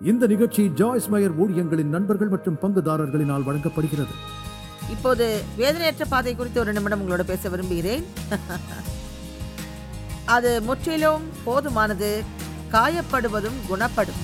இந்த நிகழ்ச்சி ஜாய்ஸ் மயர் ஊழியங்களின் நண்பர்கள் மற்றும் பங்குதாரர்களினால் வழங்கப்படுகிறது இப்போது வேதனையற்ற பாதை குறித்து ஒரு நிமிடம் உங்களோட பேச விரும்புகிறேன் அது முற்றிலும் போதுமானது காயப்படுவதும் குணப்படும்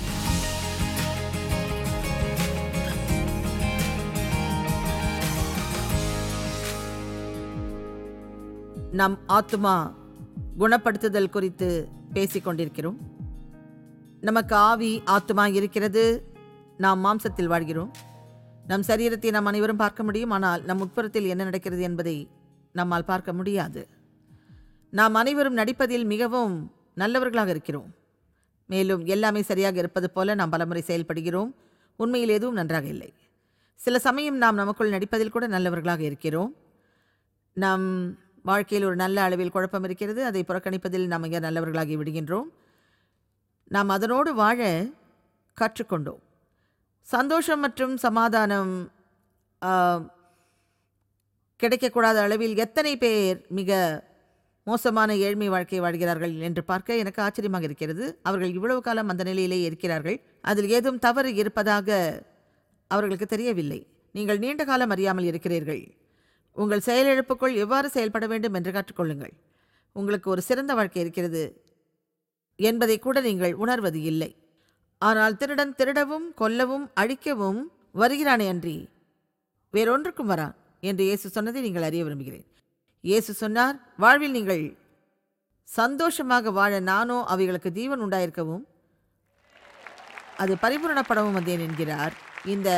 நம் ஆத்துமா குணப்படுத்துதல் குறித்து பேசிக் கொண்டிருக்கிறோம் நமக்கு ஆவி ஆத்துமா இருக்கிறது நாம் மாம்சத்தில் வாழ்கிறோம் நம் சரீரத்தை நாம் அனைவரும் பார்க்க முடியும் ஆனால் நம் உட்புறத்தில் என்ன நடக்கிறது என்பதை நம்மால் பார்க்க முடியாது நாம் அனைவரும் நடிப்பதில் மிகவும் நல்லவர்களாக இருக்கிறோம் மேலும் எல்லாமே சரியாக இருப்பது போல நாம் பலமுறை செயல்படுகிறோம் உண்மையில் எதுவும் நன்றாக இல்லை சில சமயம் நாம் நமக்குள் நடிப்பதில் கூட நல்லவர்களாக இருக்கிறோம் நம் வாழ்க்கையில் ஒரு நல்ல அளவில் குழப்பம் இருக்கிறது அதை புறக்கணிப்பதில் நாம் மிக நல்லவர்களாகி விடுகின்றோம் நாம் அதனோடு வாழ கற்றுக்கொண்டோம் சந்தோஷம் மற்றும் சமாதானம் ஆ, கிடைக்கக்கூடாத அளவில் எத்தனை பேர் மிக மோசமான ஏழ்மை வாழ்க்கை வாழ்கிறார்கள் என்று பார்க்க எனக்கு ஆச்சரியமாக இருக்கிறது அவர்கள் இவ்வளவு காலம் அந்த நிலையிலே இருக்கிறார்கள் அதில் ஏதும் தவறு இருப்பதாக அவர்களுக்கு தெரியவில்லை நீங்கள் நீண்ட காலம் அறியாமல் இருக்கிறீர்கள் உங்கள் செயலிழப்புக்குள் எவ்வாறு செயல்பட வேண்டும் என்று கற்றுக்கொள்ளுங்கள் உங்களுக்கு ஒரு சிறந்த வாழ்க்கை இருக்கிறது என்பதை கூட நீங்கள் உணர்வது இல்லை ஆனால் திருடன் திருடவும் கொல்லவும் அழிக்கவும் வருகிறானே அன்றி வேறொன்றுக்கும் வரான் என்று இயேசு சொன்னதை நீங்கள் அறிய விரும்புகிறேன் இயேசு சொன்னார் வாழ்வில் நீங்கள் சந்தோஷமாக வாழ நானோ அவைகளுக்கு ஜீவன் உண்டாயிருக்கவும் அது பரிபூரணப்படவும் வந்தேன் என்கிறார் இந்த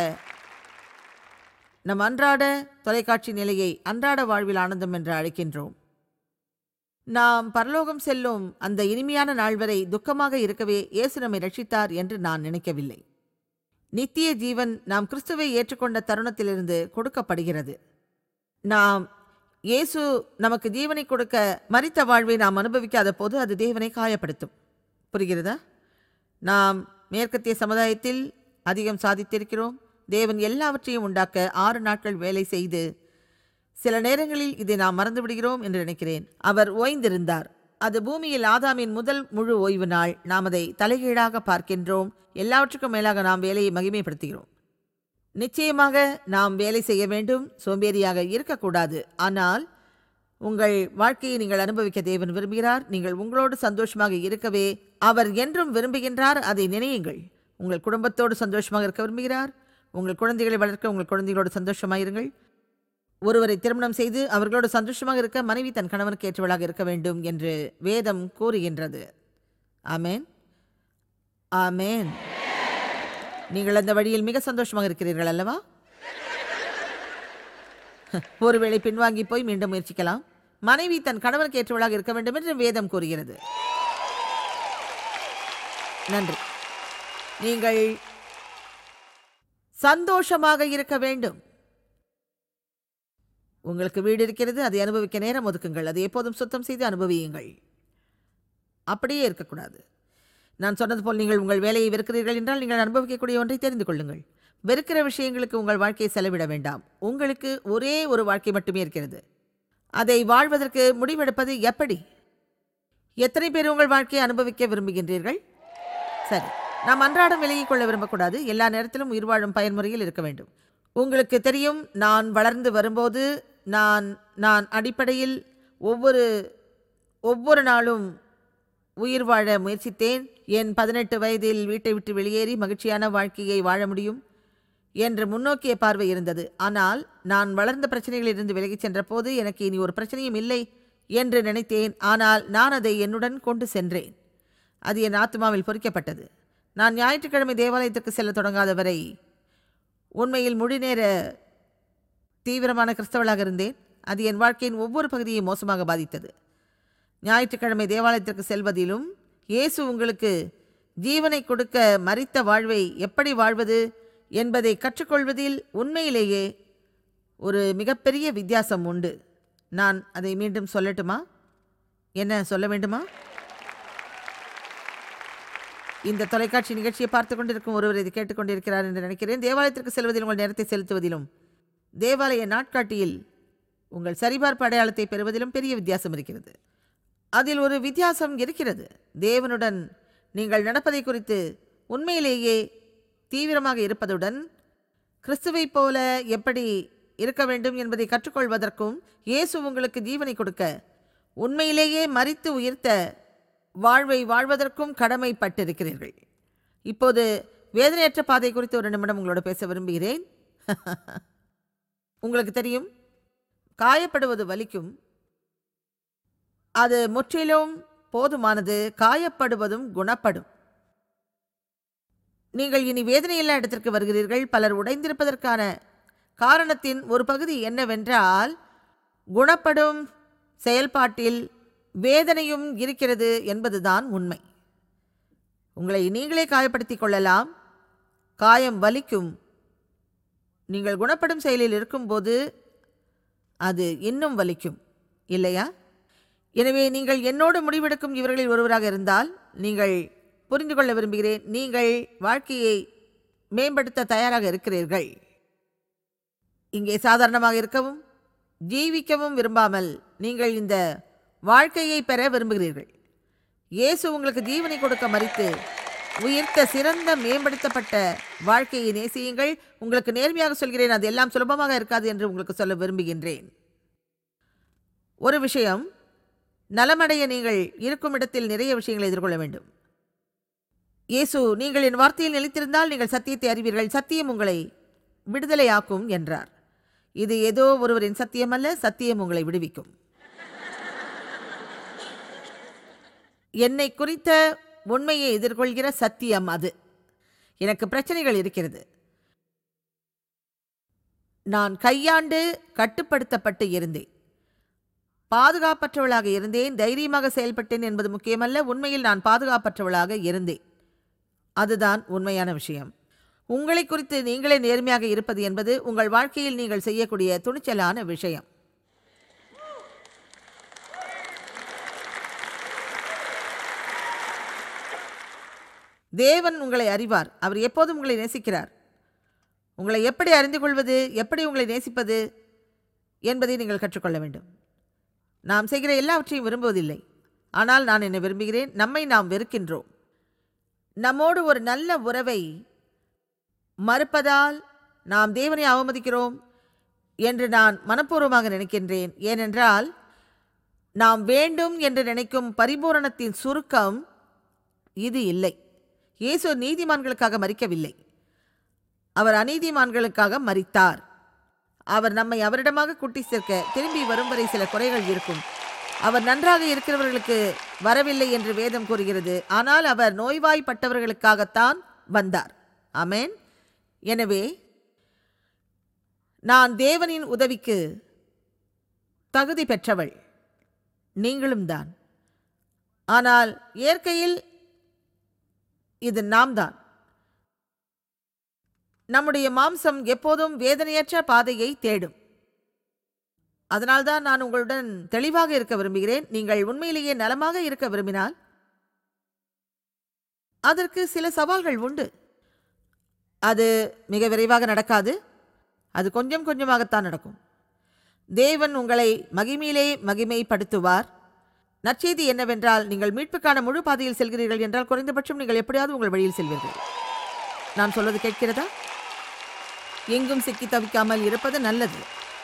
நம் அன்றாட தொலைக்காட்சி நிலையை அன்றாட வாழ்வில் ஆனந்தம் என்று அழைக்கின்றோம் நாம் பரலோகம் செல்லும் அந்த இனிமையான நாள் வரை துக்கமாக இருக்கவே இயேசு நம்மை ரட்சித்தார் என்று நான் நினைக்கவில்லை நித்திய ஜீவன் நாம் கிறிஸ்துவை ஏற்றுக்கொண்ட தருணத்திலிருந்து கொடுக்கப்படுகிறது நாம் இயேசு நமக்கு ஜீவனை கொடுக்க மரித்த வாழ்வை நாம் அனுபவிக்காத போது அது தேவனை காயப்படுத்தும் புரிகிறதா நாம் மேற்கத்திய சமுதாயத்தில் அதிகம் சாதித்திருக்கிறோம் தேவன் எல்லாவற்றையும் உண்டாக்க ஆறு நாட்கள் வேலை செய்து சில நேரங்களில் இதை நாம் மறந்து விடுகிறோம் என்று நினைக்கிறேன் அவர் ஓய்ந்திருந்தார் அது பூமியில் ஆதாமின் முதல் முழு ஓய்வு நாள் நாம் அதை தலைகீழாக பார்க்கின்றோம் எல்லாவற்றுக்கும் மேலாக நாம் வேலையை மகிமைப்படுத்துகிறோம் நிச்சயமாக நாம் வேலை செய்ய வேண்டும் சோம்பேறியாக இருக்கக்கூடாது ஆனால் உங்கள் வாழ்க்கையை நீங்கள் அனுபவிக்க தேவன் விரும்புகிறார் நீங்கள் உங்களோடு சந்தோஷமாக இருக்கவே அவர் என்றும் விரும்புகின்றார் அதை நினையுங்கள் உங்கள் குடும்பத்தோடு சந்தோஷமாக இருக்க விரும்புகிறார் உங்கள் குழந்தைகளை வளர்க்க உங்கள் குழந்தைகளோடு சந்தோஷமாக இருங்கள் ஒருவரை திருமணம் செய்து அவர்களோடு சந்தோஷமாக இருக்க மனைவி தன் கணவனுக்கு ஏற்றவளாக இருக்க வேண்டும் என்று வேதம் கூறுகின்றது ஆமென் ஆமென் நீங்கள் அந்த வழியில் மிக சந்தோஷமாக இருக்கிறீர்கள் அல்லவா ஒருவேளை பின்வாங்கி போய் மீண்டும் முயற்சிக்கலாம் மனைவி தன் கணவனுக்கு ஏற்றவளாக இருக்க வேண்டும் என்று வேதம் கூறுகிறது நன்றி நீங்கள் சந்தோஷமாக இருக்க வேண்டும் உங்களுக்கு வீடு இருக்கிறது அதை அனுபவிக்க நேரம் ஒதுக்குங்கள் அதை எப்போதும் சுத்தம் செய்து அனுபவியுங்கள் அப்படியே இருக்கக்கூடாது நான் சொன்னது போல் நீங்கள் உங்கள் வேலையை வெறுக்கிறீர்கள் என்றால் நீங்கள் அனுபவிக்கக்கூடிய ஒன்றை தெரிந்து கொள்ளுங்கள் வெறுக்கிற விஷயங்களுக்கு உங்கள் வாழ்க்கையை செலவிட வேண்டாம் உங்களுக்கு ஒரே ஒரு வாழ்க்கை மட்டுமே இருக்கிறது அதை வாழ்வதற்கு முடிவெடுப்பது எப்படி எத்தனை பேர் உங்கள் வாழ்க்கையை அனுபவிக்க விரும்புகின்றீர்கள் சரி நாம் அன்றாடம் விலகிக் கொள்ள விரும்பக்கூடாது எல்லா நேரத்திலும் உயிர் வாழும் பயன்முறையில் இருக்க வேண்டும் உங்களுக்கு தெரியும் நான் வளர்ந்து வரும்போது நான் நான் அடிப்படையில் ஒவ்வொரு ஒவ்வொரு நாளும் உயிர் வாழ முயற்சித்தேன் என் பதினெட்டு வயதில் வீட்டை விட்டு வெளியேறி மகிழ்ச்சியான வாழ்க்கையை வாழ முடியும் என்று முன்னோக்கிய பார்வை இருந்தது ஆனால் நான் வளர்ந்த பிரச்சனைகளிலிருந்து விலகிச் சென்றபோது எனக்கு இனி ஒரு பிரச்சனையும் இல்லை என்று நினைத்தேன் ஆனால் நான் அதை என்னுடன் கொண்டு சென்றேன் அது என் ஆத்மாவில் பொறிக்கப்பட்டது நான் ஞாயிற்றுக்கிழமை தேவாலயத்துக்கு செல்ல தொடங்காத வரை உண்மையில் முழுநேர தீவிரமான கிறிஸ்தவளாக இருந்தேன் அது என் வாழ்க்கையின் ஒவ்வொரு பகுதியை மோசமாக பாதித்தது ஞாயிற்றுக்கிழமை தேவாலயத்திற்கு செல்வதிலும் இயேசு உங்களுக்கு ஜீவனை கொடுக்க மரித்த வாழ்வை எப்படி வாழ்வது என்பதை கற்றுக்கொள்வதில் உண்மையிலேயே ஒரு மிகப்பெரிய வித்தியாசம் உண்டு நான் அதை மீண்டும் சொல்லட்டுமா என்ன சொல்ல வேண்டுமா இந்த தொலைக்காட்சி நிகழ்ச்சியை பார்த்து கொண்டிருக்கும் ஒருவர் இதை கேட்டுக்கொண்டிருக்கிறார் என்று நினைக்கிறேன் தேவாலயத்திற்கு செல்வதில் உங்கள் நேரத்தை செலுத்துவதிலும் தேவாலய நாட்காட்டியில் உங்கள் சரிபார்ப்பு அடையாளத்தை பெறுவதிலும் பெரிய வித்தியாசம் இருக்கிறது அதில் ஒரு வித்தியாசம் இருக்கிறது தேவனுடன் நீங்கள் நடப்பதை குறித்து உண்மையிலேயே தீவிரமாக இருப்பதுடன் கிறிஸ்துவைப் போல எப்படி இருக்க வேண்டும் என்பதை கற்றுக்கொள்வதற்கும் இயேசு உங்களுக்கு ஜீவனை கொடுக்க உண்மையிலேயே மரித்து உயிர்த்த வாழ்வை வாழ்வதற்கும் கடமைப்பட்டிருக்கிறீர்கள் இப்போது வேதனையற்ற பாதை குறித்து ஒரு நிமிடம் உங்களோட பேச விரும்புகிறேன் உங்களுக்கு தெரியும் காயப்படுவது வலிக்கும் அது முற்றிலும் போதுமானது காயப்படுவதும் குணப்படும் நீங்கள் இனி வேதனையில்லா இடத்திற்கு வருகிறீர்கள் பலர் உடைந்திருப்பதற்கான காரணத்தின் ஒரு பகுதி என்னவென்றால் குணப்படும் செயல்பாட்டில் வேதனையும் இருக்கிறது என்பதுதான் உண்மை உங்களை நீங்களே காயப்படுத்திக் கொள்ளலாம் காயம் வலிக்கும் நீங்கள் குணப்படும் செயலில் இருக்கும்போது அது இன்னும் வலிக்கும் இல்லையா எனவே நீங்கள் என்னோடு முடிவெடுக்கும் இவர்களில் ஒருவராக இருந்தால் நீங்கள் புரிந்து கொள்ள விரும்புகிறேன் நீங்கள் வாழ்க்கையை மேம்படுத்த தயாராக இருக்கிறீர்கள் இங்கே சாதாரணமாக இருக்கவும் ஜீவிக்கவும் விரும்பாமல் நீங்கள் இந்த வாழ்க்கையை பெற விரும்புகிறீர்கள் இயேசு உங்களுக்கு ஜீவனை கொடுக்க மறித்து உயிர்த்த சிறந்த மேம்படுத்தப்பட்ட வாழ்க்கையை நேசியுங்கள் உங்களுக்கு நேர்மையாக சொல்கிறேன் அது எல்லாம் சுலபமாக இருக்காது என்று உங்களுக்கு சொல்ல விரும்புகின்றேன் ஒரு விஷயம் நலமடைய நீங்கள் இருக்கும் இடத்தில் நிறைய விஷயங்களை எதிர்கொள்ள வேண்டும் இயேசு நீங்கள் என் வார்த்தையில் நிலைத்திருந்தால் நீங்கள் சத்தியத்தை அறிவீர்கள் சத்தியம் உங்களை விடுதலையாக்கும் என்றார் இது ஏதோ ஒருவரின் சத்தியம் அல்ல சத்தியம் உங்களை விடுவிக்கும் என்னை குறித்த உண்மையை எதிர்கொள்கிற சத்தியம் அது எனக்கு பிரச்சனைகள் இருக்கிறது நான் கையாண்டு கட்டுப்படுத்தப்பட்டு இருந்தேன் பாதுகாப்பற்றவளாக இருந்தேன் தைரியமாக செயல்பட்டேன் என்பது முக்கியமல்ல உண்மையில் நான் பாதுகாப்பற்றவளாக இருந்தேன் அதுதான் உண்மையான விஷயம் உங்களை குறித்து நீங்களே நேர்மையாக இருப்பது என்பது உங்கள் வாழ்க்கையில் நீங்கள் செய்யக்கூடிய துணிச்சலான விஷயம் தேவன் உங்களை அறிவார் அவர் எப்போதும் உங்களை நேசிக்கிறார் உங்களை எப்படி அறிந்து கொள்வது எப்படி உங்களை நேசிப்பது என்பதை நீங்கள் கற்றுக்கொள்ள வேண்டும் நாம் செய்கிற எல்லாவற்றையும் விரும்புவதில்லை ஆனால் நான் என்ன விரும்புகிறேன் நம்மை நாம் வெறுக்கின்றோம் நம்மோடு ஒரு நல்ல உறவை மறுப்பதால் நாம் தேவனை அவமதிக்கிறோம் என்று நான் மனப்பூர்வமாக நினைக்கின்றேன் ஏனென்றால் நாம் வேண்டும் என்று நினைக்கும் பரிபூரணத்தின் சுருக்கம் இது இல்லை இயேசு நீதிமான்களுக்காக மறிக்கவில்லை அவர் அநீதிமான்களுக்காக மறித்தார் அவர் நம்மை அவரிடமாக கூட்டி சேர்க்க திரும்பி வரும் வரை சில குறைகள் இருக்கும் அவர் நன்றாக இருக்கிறவர்களுக்கு வரவில்லை என்று வேதம் கூறுகிறது ஆனால் அவர் நோய்வாய்ப்பட்டவர்களுக்காகத்தான் வந்தார் ஆமென் எனவே நான் தேவனின் உதவிக்கு தகுதி பெற்றவள் நீங்களும் தான் ஆனால் இயற்கையில் இது நாம் தான் நம்முடைய மாம்சம் எப்போதும் வேதனையற்ற பாதையை தேடும் அதனால்தான் நான் உங்களுடன் தெளிவாக இருக்க விரும்புகிறேன் நீங்கள் உண்மையிலேயே நலமாக இருக்க விரும்பினால் அதற்கு சில சவால்கள் உண்டு அது மிக விரைவாக நடக்காது அது கொஞ்சம் கொஞ்சமாகத்தான் நடக்கும் தேவன் உங்களை மகிமையிலே மகிமைப்படுத்துவார் நற்செய்தி என்னவென்றால் நீங்கள் மீட்புக்கான முழு பாதையில் செல்கிறீர்கள் என்றால் குறைந்தபட்சம் நீங்கள் எப்படியாவது உங்கள் வழியில் செல்வீர்கள் நான் சொல்வது கேட்கிறதா எங்கும் சிக்கி தவிக்காமல் இருப்பது நல்லது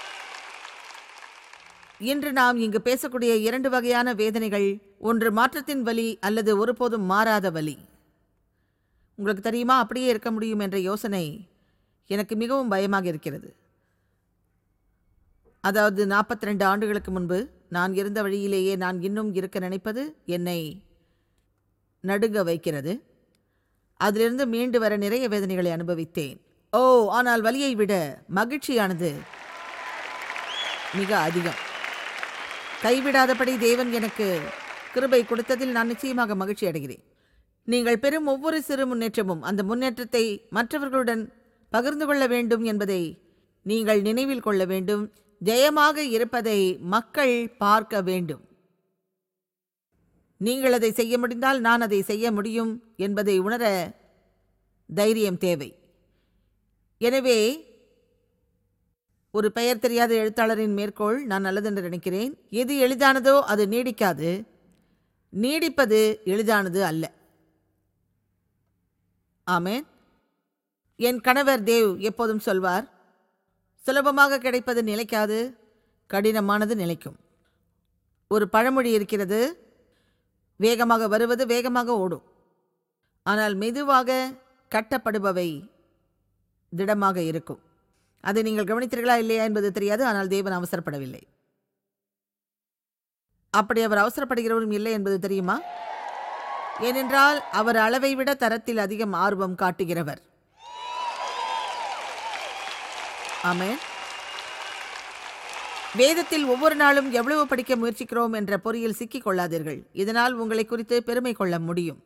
இன்று நாம் இங்கு பேசக்கூடிய இரண்டு வகையான வேதனைகள் ஒன்று மாற்றத்தின் வலி அல்லது ஒருபோதும் மாறாத வலி உங்களுக்கு தெரியுமா அப்படியே இருக்க முடியும் என்ற யோசனை எனக்கு மிகவும் பயமாக இருக்கிறது அதாவது நாற்பத்தி ரெண்டு ஆண்டுகளுக்கு முன்பு நான் இருந்த வழியிலேயே நான் இன்னும் இருக்க நினைப்பது என்னை நடுங்க வைக்கிறது அதிலிருந்து மீண்டு வர நிறைய வேதனைகளை அனுபவித்தேன் ஓ ஆனால் வலியை விட மகிழ்ச்சியானது மிக அதிகம் கைவிடாதபடி தேவன் எனக்கு கிருபை கொடுத்ததில் நான் நிச்சயமாக மகிழ்ச்சி அடைகிறேன் நீங்கள் பெறும் ஒவ்வொரு சிறு முன்னேற்றமும் அந்த முன்னேற்றத்தை மற்றவர்களுடன் பகிர்ந்து கொள்ள வேண்டும் என்பதை நீங்கள் நினைவில் கொள்ள வேண்டும் ஜெயமாக இருப்பதை மக்கள் பார்க்க வேண்டும் நீங்கள் அதை செய்ய முடிந்தால் நான் அதை செய்ய முடியும் என்பதை உணர தைரியம் தேவை எனவே ஒரு பெயர் தெரியாத எழுத்தாளரின் மேற்கோள் நான் நல்லதென்று நினைக்கிறேன் எது எளிதானதோ அது நீடிக்காது நீடிப்பது எளிதானது அல்ல ஆமென் என் கணவர் தேவ் எப்போதும் சொல்வார் சுலபமாக கிடைப்பது நிலைக்காது கடினமானது நிலைக்கும் ஒரு பழமொழி இருக்கிறது வேகமாக வருவது வேகமாக ஓடும் ஆனால் மெதுவாக கட்டப்படுபவை திடமாக இருக்கும் அதை நீங்கள் கவனித்தீர்களா இல்லையா என்பது தெரியாது ஆனால் தேவன் அவசரப்படவில்லை அப்படி அவர் அவசரப்படுகிறவரும் இல்லை என்பது தெரியுமா ஏனென்றால் அவர் அளவை விட தரத்தில் அதிகம் ஆர்வம் காட்டுகிறவர் ஆமென் வேதத்தில் ஒவ்வொரு நாளும் எவ்வளவு படிக்க முயற்சிக்கிறோம் என்ற பொறியில் சிக்கிக் கொள்ளாதீர்கள் இதனால் உங்களை குறித்து பெருமை கொள்ள முடியும்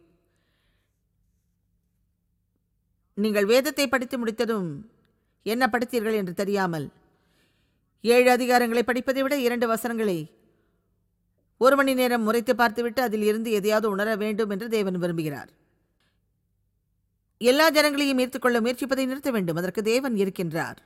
நீங்கள் வேதத்தை படித்து முடித்ததும் என்ன படித்தீர்கள் என்று தெரியாமல் ஏழு அதிகாரங்களை படிப்பதை விட இரண்டு வசனங்களை ஒரு மணி நேரம் முறைத்து பார்த்துவிட்டு அதில் இருந்து எதையாவது உணர வேண்டும் என்று தேவன் விரும்புகிறார் எல்லா ஜனங்களையும் ஈர்த்துக்கொள்ள முயற்சிப்பதை நிறுத்த வேண்டும் அதற்கு தேவன் இருக்கின்றார்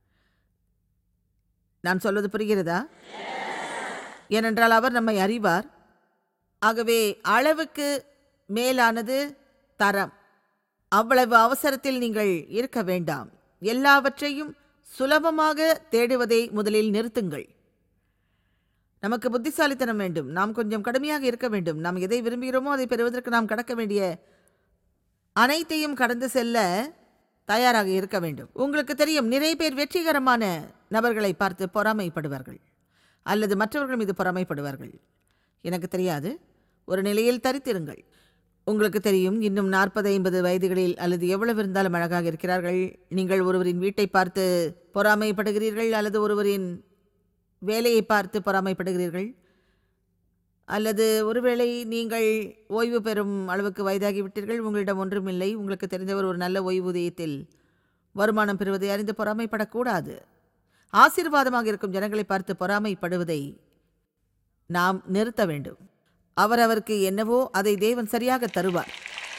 நான் சொல்வது புரிகிறதா ஏனென்றால் அவர் நம்மை அறிவார் ஆகவே அளவுக்கு மேலானது தரம் அவ்வளவு அவசரத்தில் நீங்கள் இருக்க வேண்டாம் எல்லாவற்றையும் சுலபமாக தேடுவதை முதலில் நிறுத்துங்கள் நமக்கு புத்திசாலித்தனம் வேண்டும் நாம் கொஞ்சம் கடுமையாக இருக்க வேண்டும் நாம் எதை விரும்புகிறோமோ அதை பெறுவதற்கு நாம் கடக்க வேண்டிய அனைத்தையும் கடந்து செல்ல தயாராக இருக்க வேண்டும் உங்களுக்கு தெரியும் நிறைய பேர் வெற்றிகரமான நபர்களை பார்த்து பொறாமைப்படுவார்கள் அல்லது மற்றவர்கள் மீது பொறாமைப்படுவார்கள் எனக்கு தெரியாது ஒரு நிலையில் தரித்திருங்கள் உங்களுக்கு தெரியும் இன்னும் நாற்பது ஐம்பது வயதுகளில் அல்லது எவ்வளவு இருந்தாலும் அழகாக இருக்கிறார்கள் நீங்கள் ஒருவரின் வீட்டை பார்த்து பொறாமைப்படுகிறீர்கள் அல்லது ஒருவரின் வேலையை பார்த்து பொறாமைப்படுகிறீர்கள் அல்லது ஒருவேளை நீங்கள் ஓய்வு பெறும் அளவுக்கு வயதாகிவிட்டீர்கள் உங்களிடம் ஒன்றுமில்லை உங்களுக்கு தெரிந்தவர் ஒரு நல்ல ஓய்வூதியத்தில் வருமானம் பெறுவதை அறிந்து பொறாமைப்படக்கூடாது ஆசீர்வாதமாக இருக்கும் ஜனங்களை பார்த்து பொறாமைப்படுவதை நாம் நிறுத்த வேண்டும் அவர் அவருக்கு என்னவோ அதை தேவன் சரியாக தருவார்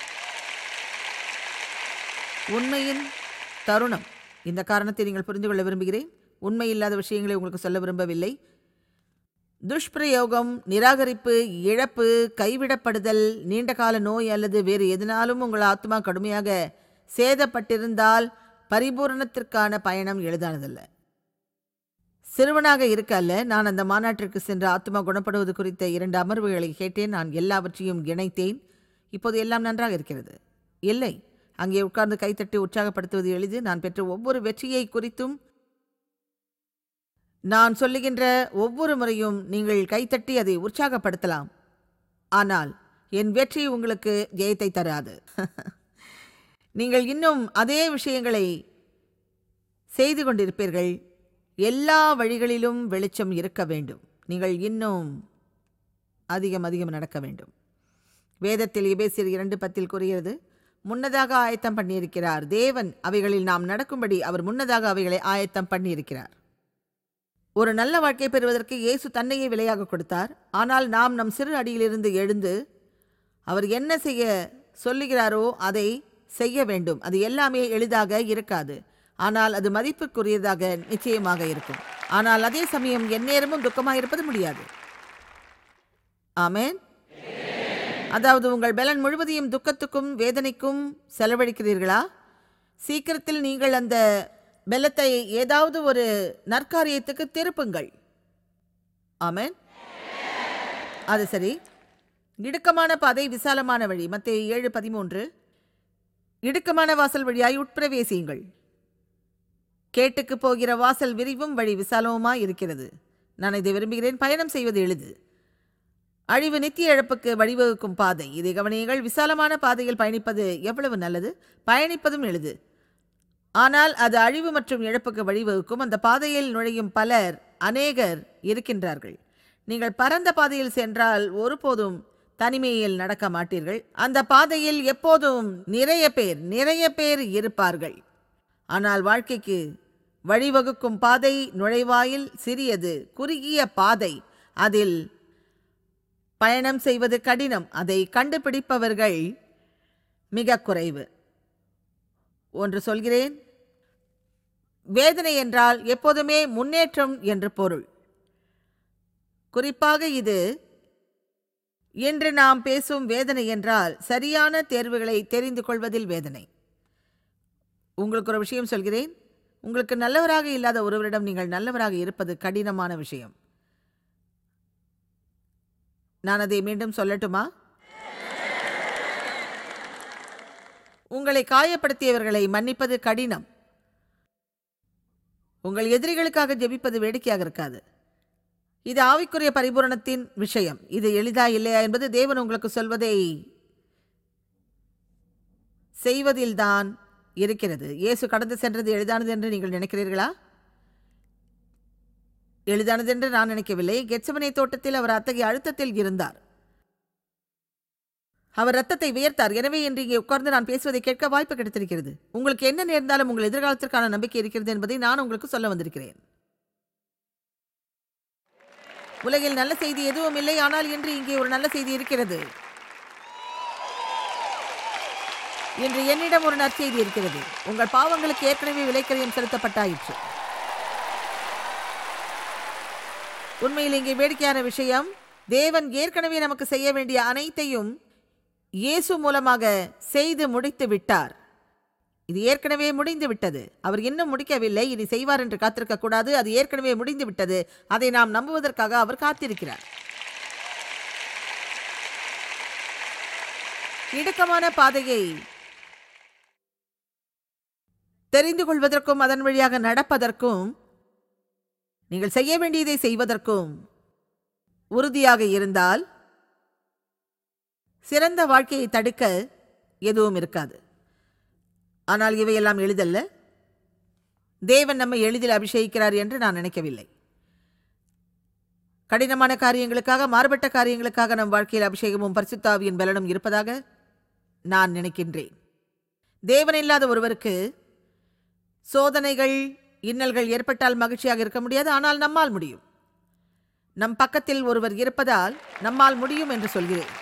உண்மையின் தருணம் இந்த காரணத்தை நீங்கள் புரிந்து கொள்ள விரும்புகிறேன் உண்மை இல்லாத விஷயங்களை உங்களுக்கு சொல்ல விரும்பவில்லை துஷ்பிரயோகம் நிராகரிப்பு இழப்பு கைவிடப்படுதல் நீண்டகால நோய் அல்லது வேறு எதனாலும் உங்கள் ஆத்மா கடுமையாக சேதப்பட்டிருந்தால் பரிபூரணத்திற்கான பயணம் எளிதானதல்ல சிறுவனாக இருக்க அல்ல நான் அந்த மாநாட்டிற்கு சென்று ஆத்மா குணப்படுவது குறித்த இரண்டு அமர்வுகளை கேட்டேன் நான் எல்லாவற்றையும் இணைத்தேன் இப்போது எல்லாம் நன்றாக இருக்கிறது இல்லை அங்கே உட்கார்ந்து கைத்தட்டி உற்சாகப்படுத்துவது எளிது நான் பெற்ற ஒவ்வொரு வெற்றியை குறித்தும் நான் சொல்லுகின்ற ஒவ்வொரு முறையும் நீங்கள் கைத்தட்டி அதை உற்சாகப்படுத்தலாம் ஆனால் என் வெற்றி உங்களுக்கு ஜெயத்தை தராது நீங்கள் இன்னும் அதே விஷயங்களை செய்து கொண்டிருப்பீர்கள் எல்லா வழிகளிலும் வெளிச்சம் இருக்க வேண்டும் நீங்கள் இன்னும் அதிகம் அதிகம் நடக்க வேண்டும் வேதத்தில் எபேசியர் இரண்டு பத்தில் கூறுகிறது முன்னதாக ஆயத்தம் பண்ணியிருக்கிறார் தேவன் அவைகளில் நாம் நடக்கும்படி அவர் முன்னதாக அவைகளை ஆயத்தம் பண்ணியிருக்கிறார் ஒரு நல்ல வாழ்க்கை பெறுவதற்கு இயேசு தன்னையே விலையாக கொடுத்தார் ஆனால் நாம் நம் சிறு அடியிலிருந்து எழுந்து அவர் என்ன செய்ய சொல்லுகிறாரோ அதை செய்ய வேண்டும் அது எல்லாமே எளிதாக இருக்காது ஆனால் அது மதிப்புக்குரியதாக நிச்சயமாக இருக்கும் ஆனால் அதே சமயம் எந்நேரமும் துக்கமாக இருப்பது முடியாது ஆமென் அதாவது உங்கள் பலன் முழுவதையும் துக்கத்துக்கும் வேதனைக்கும் செலவழிக்கிறீர்களா சீக்கிரத்தில் நீங்கள் அந்த பலத்தை ஏதாவது ஒரு நற்காரியத்துக்கு திருப்புங்கள் ஆமென் அது சரி இடுக்கமான பாதை விசாலமான வழி மத்திய ஏழு பதிமூன்று இடுக்கமான வாசல் வழியாய் உட்பிரவேசியுங்கள் கேட்டுக்கு போகிற வாசல் விரிவும் வழி விசாலமுமாய் இருக்கிறது நான் இதை விரும்புகிறேன் பயணம் செய்வது எளிது அழிவு நித்திய இழப்புக்கு வழிவகுக்கும் பாதை இதை கவனியுங்கள் விசாலமான பாதையில் பயணிப்பது எவ்வளவு நல்லது பயணிப்பதும் எளிது ஆனால் அது அழிவு மற்றும் இழப்புக்கு வழிவகுக்கும் அந்த பாதையில் நுழையும் பலர் அநேகர் இருக்கின்றார்கள் நீங்கள் பரந்த பாதையில் சென்றால் ஒருபோதும் தனிமையில் நடக்க மாட்டீர்கள் அந்த பாதையில் எப்போதும் நிறைய பேர் நிறைய பேர் இருப்பார்கள் ஆனால் வாழ்க்கைக்கு வழிவகுக்கும் பாதை நுழைவாயில் சிறியது குறுகிய பாதை அதில் பயணம் செய்வது கடினம் அதை கண்டுபிடிப்பவர்கள் மிக குறைவு ஒன்று சொல்கிறேன் வேதனை என்றால் எப்போதுமே முன்னேற்றம் என்று பொருள் குறிப்பாக இது இன்று நாம் பேசும் வேதனை என்றால் சரியான தேர்வுகளை தெரிந்து கொள்வதில் வேதனை உங்களுக்கு ஒரு விஷயம் சொல்கிறேன் உங்களுக்கு நல்லவராக இல்லாத ஒருவரிடம் நீங்கள் நல்லவராக இருப்பது கடினமான விஷயம் நான் அதை மீண்டும் சொல்லட்டுமா உங்களை காயப்படுத்தியவர்களை மன்னிப்பது கடினம் உங்கள் எதிரிகளுக்காக ஜெபிப்பது வேடிக்கையாக இருக்காது இது ஆவிக்குரிய பரிபூரணத்தின் விஷயம் இது எளிதா இல்லையா என்பது தேவன் உங்களுக்கு சொல்வதை செய்வதில்தான் இருக்கிறது இயேசு கடந்து சென்றது எளிதானது என்று நீங்கள் நினைக்கிறீர்களா எளிதானது என்று நான் நினைக்கவில்லை கெச்சமனை தோட்டத்தில் அவர் அத்தகைய அழுத்தத்தில் இருந்தார் அவர் ரத்தத்தை வியர்த்தார் எனவே இன்று இங்கே உட்கார்ந்து நான் பேசுவதை கேட்க வாய்ப்பு கிடைத்திருக்கிறது உங்களுக்கு என்ன நேர்ந்தாலும் உங்கள் எதிர்காலத்திற்கான நம்பிக்கை இருக்கிறது என்பதை நான் உங்களுக்கு சொல்ல வந்திருக்கிறேன் உலகில் நல்ல செய்தி எதுவும் இல்லை ஆனால் இன்று இங்கே ஒரு நல்ல செய்தி இருக்கிறது இன்று என்னிடம் ஒரு நற்செய்தி இருக்கிறது உங்கள் பாவங்களுக்கு ஏற்கனவே விலைக்கரியம் செலுத்தப்பட்டாயிற்று உண்மையில் இங்கே வேடிக்கையான விஷயம் தேவன் ஏற்கனவே நமக்கு செய்ய வேண்டிய அனைத்தையும் இயேசு மூலமாக செய்து முடித்து விட்டார் இது ஏற்கனவே முடிந்து விட்டது அவர் இன்னும் முடிக்கவில்லை இனி செய்வார் என்று காத்திருக்க கூடாது அது ஏற்கனவே முடிந்து விட்டது அதை நாம் நம்புவதற்காக அவர் காத்திருக்கிறார் இடுக்கமான பாதையை தெரிந்து கொள்வதற்கும் அதன் வழியாக நடப்பதற்கும் நீங்கள் செய்ய வேண்டியதை செய்வதற்கும் உறுதியாக இருந்தால் சிறந்த வாழ்க்கையை தடுக்க எதுவும் இருக்காது ஆனால் இவையெல்லாம் எளிதல்ல தேவன் நம்மை எளிதில் அபிஷேகிக்கிறார் என்று நான் நினைக்கவில்லை கடினமான காரியங்களுக்காக மாறுபட்ட காரியங்களுக்காக நம் வாழ்க்கையில் அபிஷேகமும் பரிசுத்தாவியின் பலனும் இருப்பதாக நான் நினைக்கின்றேன் தேவன் இல்லாத ஒருவருக்கு சோதனைகள் இன்னல்கள் ஏற்பட்டால் மகிழ்ச்சியாக இருக்க முடியாது ஆனால் நம்மால் முடியும் நம் பக்கத்தில் ஒருவர் இருப்பதால் நம்மால் முடியும் என்று சொல்கிறேன்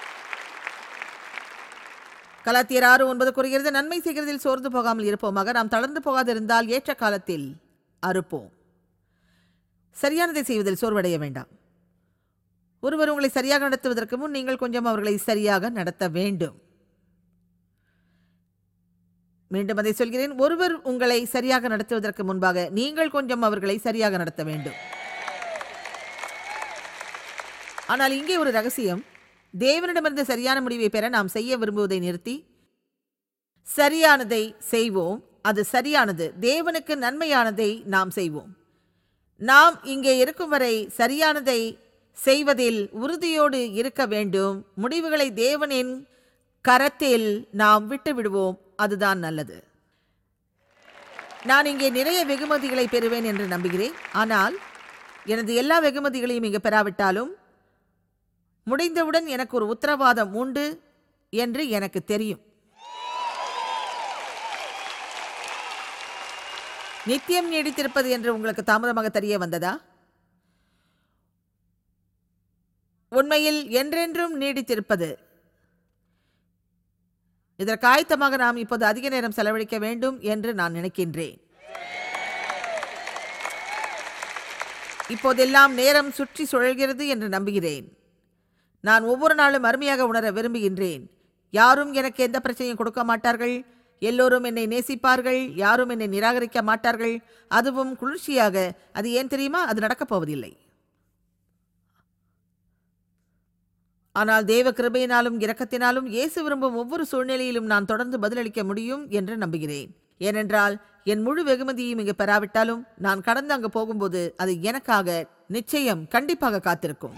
கலாத்தியர் ஆறு ஒன்பது கூறுகிறது நன்மை செய்கிறதில் சோர்ந்து போகாமல் இருப்போமாக நாம் தளர்ந்து போகாதிருந்தால் ஏற்ற காலத்தில் அறுப்போம் சரியானதை செய்வதில் சோர்வடைய வேண்டாம் ஒருவர் உங்களை சரியாக நடத்துவதற்கு முன் நீங்கள் கொஞ்சம் அவர்களை சரியாக நடத்த வேண்டும் மீண்டும் அதை சொல்கிறேன் ஒருவர் உங்களை சரியாக நடத்துவதற்கு முன்பாக நீங்கள் கொஞ்சம் அவர்களை சரியாக நடத்த வேண்டும் ஆனால் இங்கே ஒரு ரகசியம் தேவனிடமிருந்து சரியான முடிவை பெற நாம் செய்ய விரும்புவதை நிறுத்தி சரியானதை செய்வோம் அது சரியானது தேவனுக்கு நன்மையானதை நாம் செய்வோம் நாம் இங்கே இருக்கும் வரை சரியானதை செய்வதில் உறுதியோடு இருக்க வேண்டும் முடிவுகளை தேவனின் கரத்தில் நாம் விட்டு விடுவோம் அதுதான் நல்லது நான் இங்கே நிறைய வெகுமதிகளை பெறுவேன் என்று நம்புகிறேன் ஆனால் எனது எல்லா வெகுமதிகளையும் இங்கு பெறாவிட்டாலும் முடிந்தவுடன் எனக்கு ஒரு உத்தரவாதம் உண்டு என்று எனக்கு தெரியும் நித்தியம் நீடித்திருப்பது என்று உங்களுக்கு தாமதமாக தெரிய வந்ததா உண்மையில் என்றென்றும் நீடித்திருப்பது இதற்கு ஆயத்தமாக நாம் இப்போது அதிக நேரம் செலவழிக்க வேண்டும் என்று நான் நினைக்கின்றேன் இப்போதெல்லாம் நேரம் சுற்றி சுழல்கிறது என்று நம்புகிறேன் நான் ஒவ்வொரு நாளும் அருமையாக உணர விரும்புகின்றேன் யாரும் எனக்கு எந்த பிரச்சனையும் கொடுக்க மாட்டார்கள் எல்லோரும் என்னை நேசிப்பார்கள் யாரும் என்னை நிராகரிக்க மாட்டார்கள் அதுவும் குளிர்ச்சியாக அது ஏன் தெரியுமா அது நடக்கப் போவதில்லை ஆனால் தேவ கிருபையினாலும் இரக்கத்தினாலும் இயேசு விரும்பும் ஒவ்வொரு சூழ்நிலையிலும் நான் தொடர்ந்து பதிலளிக்க முடியும் என்று நம்புகிறேன் ஏனென்றால் என் முழு வெகுமதியும் இங்கு பெறாவிட்டாலும் நான் கடந்து அங்கு போகும்போது அது எனக்காக நிச்சயம் கண்டிப்பாக காத்திருக்கும்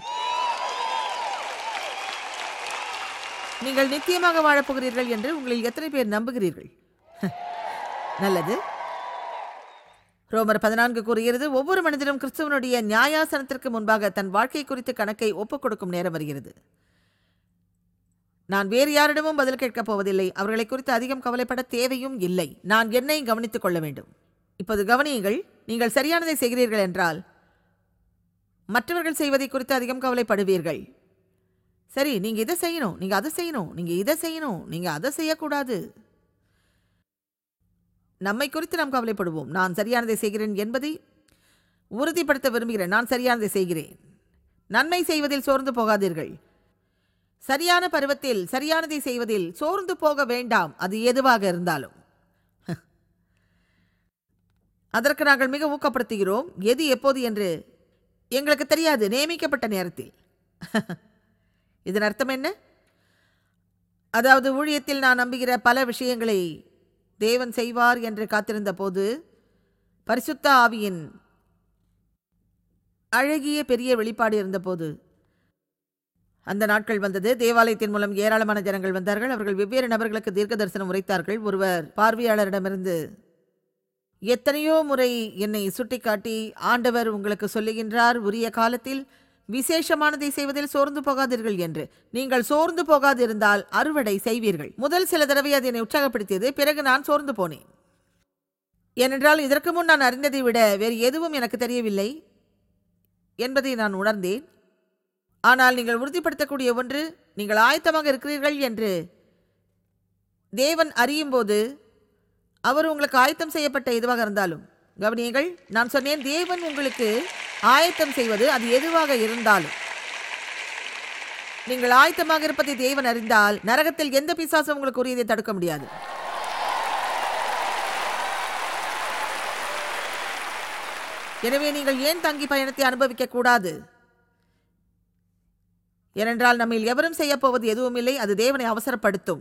நீங்கள் நித்தியமாக வாழப்போகிறீர்கள் என்று உங்களில் எத்தனை பேர் நம்புகிறீர்கள் நல்லது ரோமர் பதினான்கு கூறுகிறது ஒவ்வொரு மனிதனும் கிறிஸ்துவனுடைய நியாயாசனத்திற்கு முன்பாக தன் வாழ்க்கை குறித்து கணக்கை ஒப்புக் கொடுக்கும் நேரம் வருகிறது நான் வேறு யாரிடமும் பதில் கேட்கப் போவதில்லை அவர்களை குறித்து அதிகம் கவலைப்பட தேவையும் இல்லை நான் என்னை கவனித்துக் கொள்ள வேண்டும் இப்போது கவனியுங்கள் நீங்கள் சரியானதை செய்கிறீர்கள் என்றால் மற்றவர்கள் செய்வதை குறித்து அதிகம் கவலைப்படுவீர்கள் சரி நீங்க இதை செய்யணும் நீங்க அதை செய்யணும் நீங்க இதை செய்யணும் நீங்க அதை செய்யக்கூடாது நம்மை குறித்து நாம் கவலைப்படுவோம் நான் சரியானதை செய்கிறேன் என்பதை உறுதிப்படுத்த விரும்புகிறேன் நான் சரியானதை செய்கிறேன் நன்மை செய்வதில் சோர்ந்து போகாதீர்கள் சரியான பருவத்தில் சரியானதை செய்வதில் சோர்ந்து போக வேண்டாம் அது எதுவாக இருந்தாலும் அதற்கு நாங்கள் மிக ஊக்கப்படுத்துகிறோம் எது எப்போது என்று எங்களுக்கு தெரியாது நியமிக்கப்பட்ட நேரத்தில் இதன் அர்த்தம் என்ன அதாவது ஊழியத்தில் நான் நம்புகிற பல விஷயங்களை தேவன் செய்வார் என்று காத்திருந்த போது பரிசுத்த ஆவியின் அழகிய பெரிய வெளிப்பாடு இருந்தபோது அந்த நாட்கள் வந்தது தேவாலயத்தின் மூலம் ஏராளமான ஜனங்கள் வந்தார்கள் அவர்கள் வெவ்வேறு நபர்களுக்கு தீர்க்க தரிசனம் உரைத்தார்கள் ஒருவர் பார்வையாளரிடமிருந்து எத்தனையோ முறை என்னை சுட்டிக்காட்டி ஆண்டவர் உங்களுக்கு சொல்லுகின்றார் உரிய காலத்தில் விசேஷமானதை செய்வதில் சோர்ந்து போகாதீர்கள் என்று நீங்கள் சோர்ந்து போகாதிருந்தால் அறுவடை செய்வீர்கள் முதல் சில தடவை அது என்னை உற்சாகப்படுத்தியது பிறகு நான் சோர்ந்து போனேன் ஏனென்றால் இதற்கு முன் நான் அறிந்ததை விட வேறு எதுவும் எனக்கு தெரியவில்லை என்பதை நான் உணர்ந்தேன் ஆனால் நீங்கள் உறுதிப்படுத்தக்கூடிய ஒன்று நீங்கள் ஆயத்தமாக இருக்கிறீர்கள் என்று தேவன் அறியும் போது அவர் உங்களுக்கு ஆயத்தம் செய்யப்பட்ட எதுவாக இருந்தாலும் கவனியுங்கள் நான் சொன்னேன் தேவன் உங்களுக்கு ஆயத்தம் செய்வது அது எதுவாக இருந்தாலும் நீங்கள் ஆயத்தமாக இருப்பதை தேவன் அறிந்தால் நரகத்தில் எந்த பிசாசும் உங்களுக்கு உரியதை தடுக்க முடியாது எனவே நீங்கள் ஏன் தங்கி பயணத்தை அனுபவிக்க கூடாது ஏனென்றால் நம்மில் எவரும் செய்யப்போவது எதுவும் இல்லை அது தேவனை அவசரப்படுத்தும்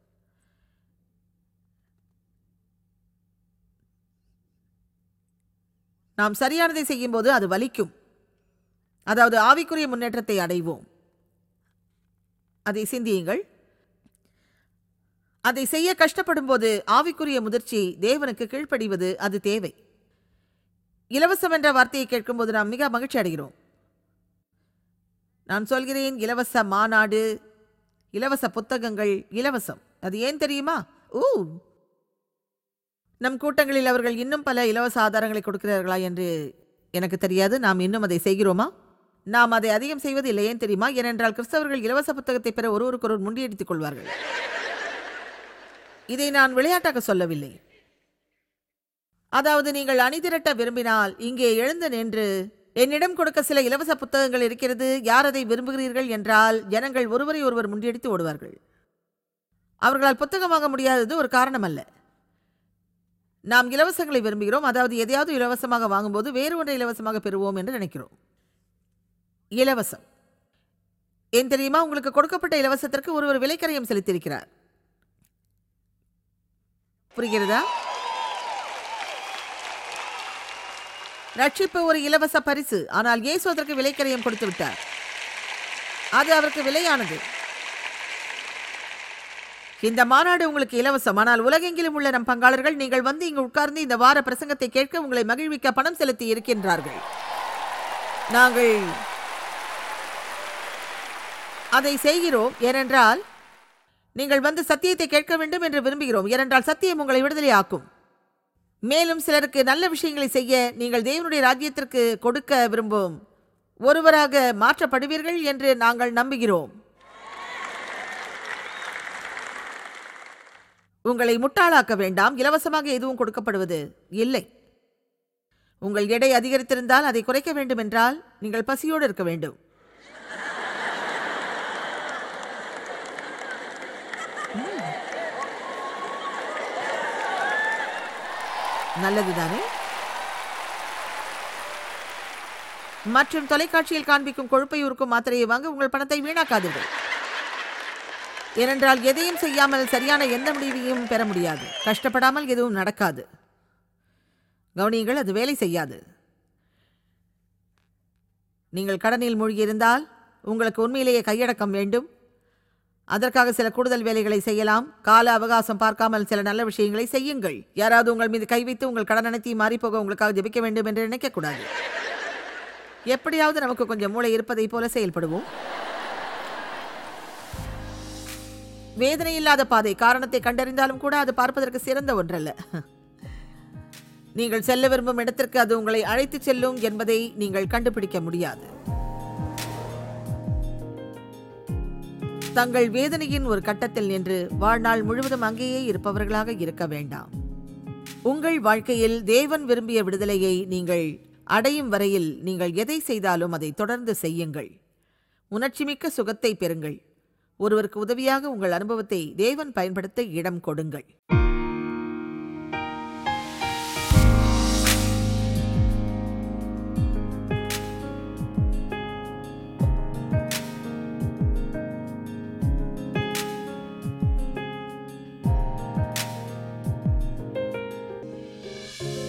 நாம் சரியானதை செய்யும்போது அது வலிக்கும் அதாவது ஆவிக்குரிய முன்னேற்றத்தை அடைவோம் அதை சிந்தியுங்கள் அதை செய்ய கஷ்டப்படும் போது ஆவிக்குரிய முதிர்ச்சி தேவனுக்கு கீழ்ப்படிவது அது தேவை இலவசம் என்ற வார்த்தையை கேட்கும்போது நாம் மிக மகிழ்ச்சி அடைகிறோம் நான் சொல்கிறேன் இலவச மாநாடு இலவச புத்தகங்கள் இலவசம் அது ஏன் தெரியுமா ஊ நம் கூட்டங்களில் அவர்கள் இன்னும் பல இலவச ஆதாரங்களை கொடுக்கிறார்களா என்று எனக்கு தெரியாது நாம் இன்னும் அதை செய்கிறோமா நாம் அதை அதிகம் செய்வது இல்லை ஏன் தெரியுமா ஏனென்றால் கிறிஸ்தவர்கள் இலவச புத்தகத்தை பெற ஒருவருக்கொருவர் முண்டியடித்துக் கொள்வார்கள் இதை நான் விளையாட்டாக சொல்லவில்லை அதாவது நீங்கள் அணிதிரட்ட விரும்பினால் இங்கே எழுந்து நின்று என்னிடம் கொடுக்க சில இலவச புத்தகங்கள் இருக்கிறது யார் அதை விரும்புகிறீர்கள் என்றால் ஜனங்கள் ஒருவரை ஒருவர் முண்டியடித்து ஓடுவார்கள் அவர்களால் புத்தகம் வாங்க முடியாதது ஒரு காரணம் அல்ல நாம் இலவசங்களை விரும்புகிறோம் அதாவது எதையாவது இலவசமாக வாங்கும்போது வேறு ஒன்றை இலவசமாக பெறுவோம் என்று நினைக்கிறோம் இலவசம் ஏன் தெரியுமா உங்களுக்கு கொடுக்கப்பட்ட இலவசத்திற்கு ஒருவர் விலைக்கரையம் செலுத்தியிருக்கிறார் புரிகிறதா ரட்சிப்பு ஒரு இலவச பரிசு ஆனால் இயேசு அதற்கு விலைக்கரையம் கொடுத்து விட்டார் அது அவருக்கு விலையானது இந்த மாநாடு உங்களுக்கு இலவசம் ஆனால் உலகெங்கிலும் உள்ள நம் பங்காளர்கள் நீங்கள் வந்து இங்கு உட்கார்ந்து இந்த வார பிரசங்கத்தை கேட்க உங்களை மகிழ்விக்க பணம் செலுத்தி இருக்கின்றார்கள் நாங்கள் அதை செய்கிறோம் ஏனென்றால் நீங்கள் வந்து சத்தியத்தை கேட்க வேண்டும் என்று விரும்புகிறோம் ஏனென்றால் சத்தியம் உங்களை விடுதலை ஆக்கும் மேலும் சிலருக்கு நல்ல விஷயங்களை செய்ய நீங்கள் தேவனுடைய ராஜ்யத்திற்கு கொடுக்க விரும்பும் ஒருவராக மாற்றப்படுவீர்கள் என்று நாங்கள் நம்புகிறோம் உங்களை முட்டாளாக்க வேண்டாம் இலவசமாக எதுவும் கொடுக்கப்படுவது இல்லை உங்கள் எடை அதிகரித்திருந்தால் அதை குறைக்க வேண்டும் என்றால் நீங்கள் பசியோடு இருக்க வேண்டும் நல்லதுதானே மற்றும் தொலைக்காட்சியில் காண்பிக்கும் கொழுப்பை உருக்கும் மாத்திரையை வாங்க உங்கள் பணத்தை வீணாக்காதீர்கள் ஏனென்றால் எதையும் செய்யாமல் சரியான எந்த முடிவையும் பெற முடியாது கஷ்டப்படாமல் எதுவும் நடக்காது கவனியுங்கள் அது வேலை செய்யாது நீங்கள் கடனில் மூழ்கியிருந்தால் உங்களுக்கு உண்மையிலேயே கையடக்கம் வேண்டும் அதற்காக சில கூடுதல் வேலைகளை செய்யலாம் கால அவகாசம் பார்க்காமல் சில நல்ல விஷயங்களை செய்யுங்கள் யாராவது உங்கள் மீது கை வைத்து உங்கள் கடன் அனைத்தையும் மாறிப்போக உங்களுக்காக ஜெபிக்க வேண்டும் என்று நினைக்கக்கூடாது எப்படியாவது நமக்கு கொஞ்சம் மூளை இருப்பதைப் போல செயல்படுவோம் வேதனை இல்லாத பாதை காரணத்தை கண்டறிந்தாலும் கூட அது பார்ப்பதற்கு சிறந்த ஒன்றல்ல நீங்கள் செல்ல விரும்பும் இடத்திற்கு அது உங்களை அழைத்துச் செல்லும் என்பதை நீங்கள் கண்டுபிடிக்க முடியாது தங்கள் வேதனையின் ஒரு கட்டத்தில் நின்று வாழ்நாள் முழுவதும் அங்கேயே இருப்பவர்களாக இருக்க வேண்டாம் உங்கள் வாழ்க்கையில் தேவன் விரும்பிய விடுதலையை நீங்கள் அடையும் வரையில் நீங்கள் எதை செய்தாலும் அதை தொடர்ந்து செய்யுங்கள் உணர்ச்சிமிக்க சுகத்தை பெறுங்கள் ஒருவருக்கு உதவியாக உங்கள் அனுபவத்தை தேவன் பயன்படுத்த இடம் கொடுங்கள்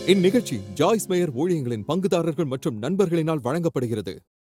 இந்நிகழ்ச்சி ஜாய்ஸ் மேயர் ஊழியங்களின் பங்குதாரர்கள் மற்றும் நண்பர்களினால் வழங்கப்படுகிறது